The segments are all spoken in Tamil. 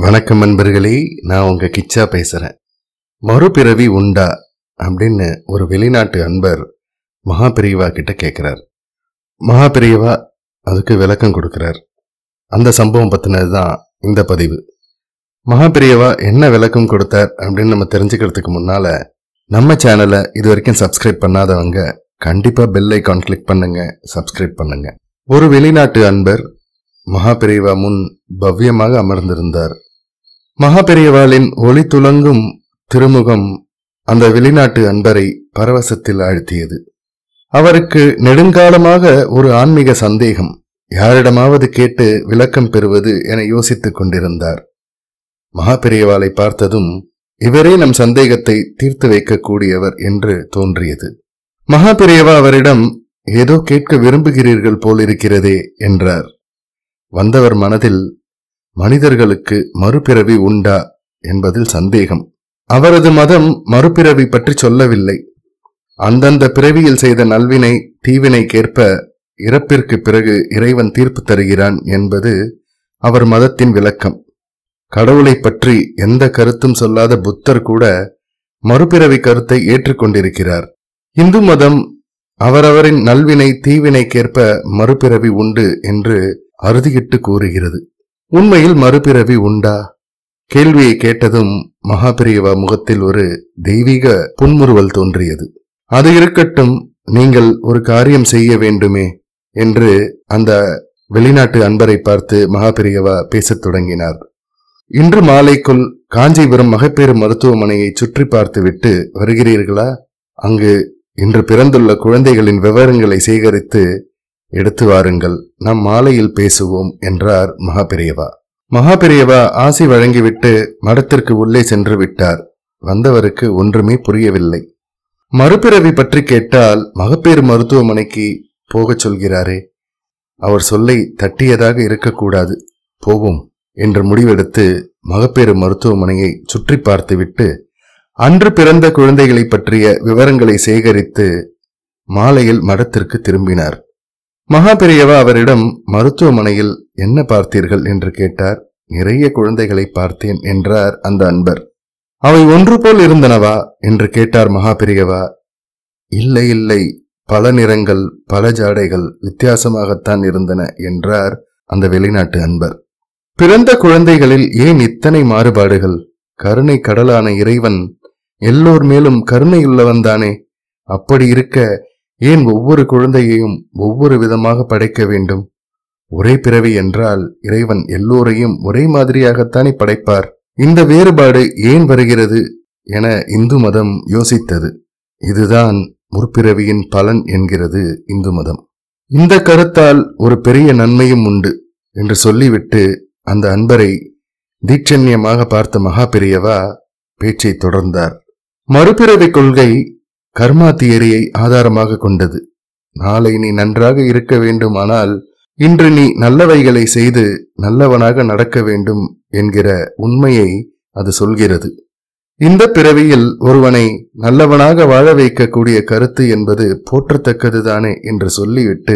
வணக்கம் நண்பர்களே நான் உங்க கிச்சா பேசுறேன் மறுபிறவி உண்டா அப்படின்னு ஒரு வெளிநாட்டு அன்பர் மகாபிரிவா கிட்ட கேட்கிறார் மகாபிரிவா அதுக்கு விளக்கம் கொடுக்கிறார் அந்த சம்பவம் பத்தினது தான் இந்த பதிவு மகாபிரியவா என்ன விளக்கம் கொடுத்தார் அப்படின்னு நம்ம தெரிஞ்சுக்கிறதுக்கு முன்னால நம்ம சேனலை இது வரைக்கும் சப்ஸ்கிரைப் பண்ணாதவங்க கண்டிப்பா பெல் ஐக்கான் கிளிக் பண்ணுங்க சப்ஸ்கிரைப் பண்ணுங்க ஒரு வெளிநாட்டு அன்பர் மகாபிரிவா முன் பவ்யமாக அமர்ந்திருந்தார் மகாபெரியவாளின் ஒளி துலங்கும் திருமுகம் அந்த வெளிநாட்டு அன்பரை பரவசத்தில் ஆழ்த்தியது அவருக்கு நெடுங்காலமாக ஒரு ஆன்மீக சந்தேகம் யாரிடமாவது கேட்டு விளக்கம் பெறுவது என யோசித்துக் கொண்டிருந்தார் மகாபெரியவாளை பார்த்ததும் இவரே நம் சந்தேகத்தை தீர்த்து வைக்கக்கூடியவர் என்று தோன்றியது மகாபெரியவா அவரிடம் ஏதோ கேட்க விரும்புகிறீர்கள் போலிருக்கிறதே என்றார் வந்தவர் மனதில் மனிதர்களுக்கு மறுபிறவி உண்டா என்பதில் சந்தேகம் அவரது மதம் மறுபிறவி பற்றி சொல்லவில்லை அந்தந்த பிறவியில் செய்த நல்வினை தீவினைக்கேற்ப இறப்பிற்கு பிறகு இறைவன் தீர்ப்பு தருகிறான் என்பது அவர் மதத்தின் விளக்கம் கடவுளை பற்றி எந்த கருத்தும் சொல்லாத புத்தர் கூட மறுபிறவி கருத்தை ஏற்றுக்கொண்டிருக்கிறார் இந்து மதம் அவரவரின் நல்வினை தீவினைக்கேற்ப மறுபிறவி உண்டு என்று அறுதியிட்டு கூறுகிறது உண்மையில் மறுபிறவி உண்டா கேள்வியை கேட்டதும் மகாபிரியவா முகத்தில் ஒரு தெய்வீக புன்முறுவல் தோன்றியது அது இருக்கட்டும் நீங்கள் ஒரு காரியம் செய்ய வேண்டுமே என்று அந்த வெளிநாட்டு அன்பரை பார்த்து மகாபிரியவா பேசத் தொடங்கினார் இன்று மாலைக்குள் காஞ்சிபுரம் மகப்பேறு மருத்துவமனையை சுற்றி பார்த்துவிட்டு வருகிறீர்களா அங்கு இன்று பிறந்துள்ள குழந்தைகளின் விவரங்களை சேகரித்து எடுத்து வாருங்கள் நாம் மாலையில் பேசுவோம் என்றார் மகாபெரியவா மகாபெரியவா ஆசி வழங்கிவிட்டு மடத்திற்கு உள்ளே சென்று விட்டார் வந்தவருக்கு ஒன்றுமே புரியவில்லை மறுபிறவி பற்றி கேட்டால் மகப்பேறு மருத்துவமனைக்கு போகச் சொல்கிறாரே அவர் சொல்லை தட்டியதாக இருக்கக்கூடாது போவோம் என்று முடிவெடுத்து மகப்பேறு மருத்துவமனையை சுற்றி பார்த்துவிட்டு அன்று பிறந்த குழந்தைகளை பற்றிய விவரங்களை சேகரித்து மாலையில் மடத்திற்கு திரும்பினார் மகாபெரியவா அவரிடம் மருத்துவமனையில் என்ன பார்த்தீர்கள் என்று கேட்டார் நிறைய குழந்தைகளை பார்த்தேன் என்றார் அந்த அன்பர் அவை ஒன்று போல் இருந்தனவா என்று கேட்டார் மகாபெரியவா இல்லை இல்லை பல நிறங்கள் பல ஜாடைகள் வித்தியாசமாகத்தான் இருந்தன என்றார் அந்த வெளிநாட்டு அன்பர் பிறந்த குழந்தைகளில் ஏன் இத்தனை மாறுபாடுகள் கருணை கடலான இறைவன் எல்லோர் மேலும் கருணையுள்ளவன் தானே அப்படி இருக்க ஏன் ஒவ்வொரு குழந்தையையும் ஒவ்வொரு விதமாக படைக்க வேண்டும் ஒரே பிறவி என்றால் இறைவன் எல்லோரையும் ஒரே மாதிரியாகத்தானே படைப்பார் இந்த வேறுபாடு ஏன் வருகிறது என இந்து மதம் யோசித்தது இதுதான் முற்பிறவியின் பலன் என்கிறது இந்து மதம் இந்த கருத்தால் ஒரு பெரிய நன்மையும் உண்டு என்று சொல்லிவிட்டு அந்த அன்பரை தீட்சண்யமாக பார்த்த மகா பெரியவா பேச்சை தொடர்ந்தார் மறுபிறவி கொள்கை கர்மா தியரியை ஆதாரமாக கொண்டது நாளை நீ நன்றாக இருக்க வேண்டுமானால் இன்று நீ நல்லவைகளை செய்து நல்லவனாக நடக்க வேண்டும் என்கிற உண்மையை அது சொல்கிறது இந்த பிறவியில் ஒருவனை நல்லவனாக வாழ வைக்கக்கூடிய கருத்து என்பது போற்றத்தக்கதுதானே என்று சொல்லிவிட்டு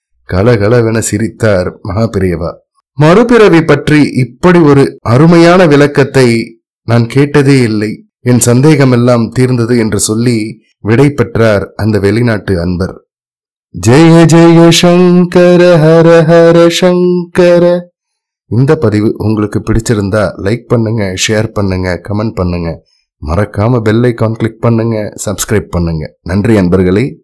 கலகலவென சிரித்தார் மகாபிரியவா மறுபிறவி பற்றி இப்படி ஒரு அருமையான விளக்கத்தை நான் கேட்டதே இல்லை என் சந்தேகமெல்லாம் தீர்ந்தது என்று சொல்லி விடை பெற்றார் அந்த வெளிநாட்டு அன்பர் ஜெய ஜெய சங்கர ஹர ஹர சங்கர இந்த பதிவு உங்களுக்கு பிடிச்சிருந்தா லைக் பண்ணுங்க ஷேர் பண்ணுங்க கமெண்ட் பண்ணுங்க மறக்காம பெல் ஐக்கான் கிளிக் பண்ணுங்க சப்ஸ்கிரைப் பண்ணுங்க நன்றி அன்பர்களே